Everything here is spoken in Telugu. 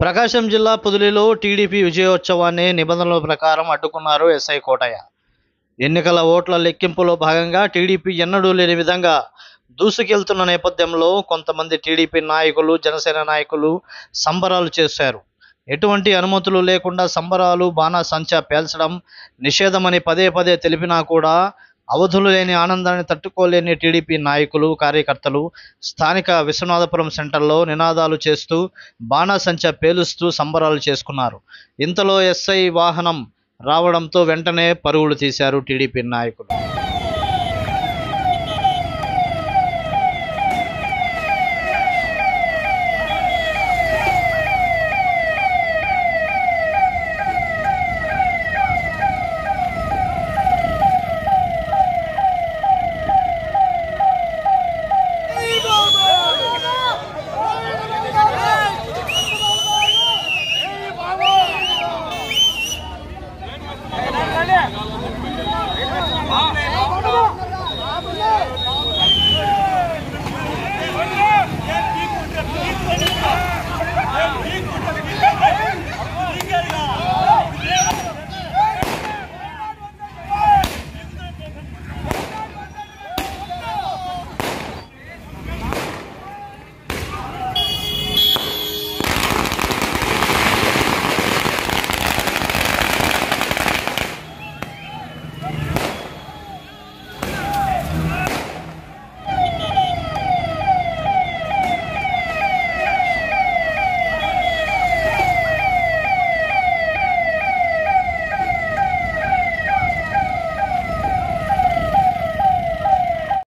ప్రకాశం జిల్లా పొదిలిలో టీడీపీ విజయోత్సవాన్ని నిబంధనల ప్రకారం అడ్డుకున్నారు ఎస్ఐ కోటయ్య ఎన్నికల ఓట్ల లెక్కింపులో భాగంగా టీడీపీ ఎన్నడూ లేని విధంగా దూసుకెళ్తున్న నేపథ్యంలో కొంతమంది టీడీపీ నాయకులు జనసేన నాయకులు సంబరాలు చేశారు ఎటువంటి అనుమతులు లేకుండా సంబరాలు బాణాసంచా పేల్చడం నిషేధమని పదే పదే తెలిపినా కూడా అవధులు లేని ఆనందాన్ని తట్టుకోలేని టీడీపీ నాయకులు కార్యకర్తలు స్థానిక విశ్వనాథపురం సెంటర్లో నినాదాలు చేస్తూ బాణాసంచా పేలుస్తూ సంబరాలు చేసుకున్నారు ఇంతలో ఎస్ఐ వాహనం రావడంతో వెంటనే పరుగులు తీశారు టీడీపీ నాయకులు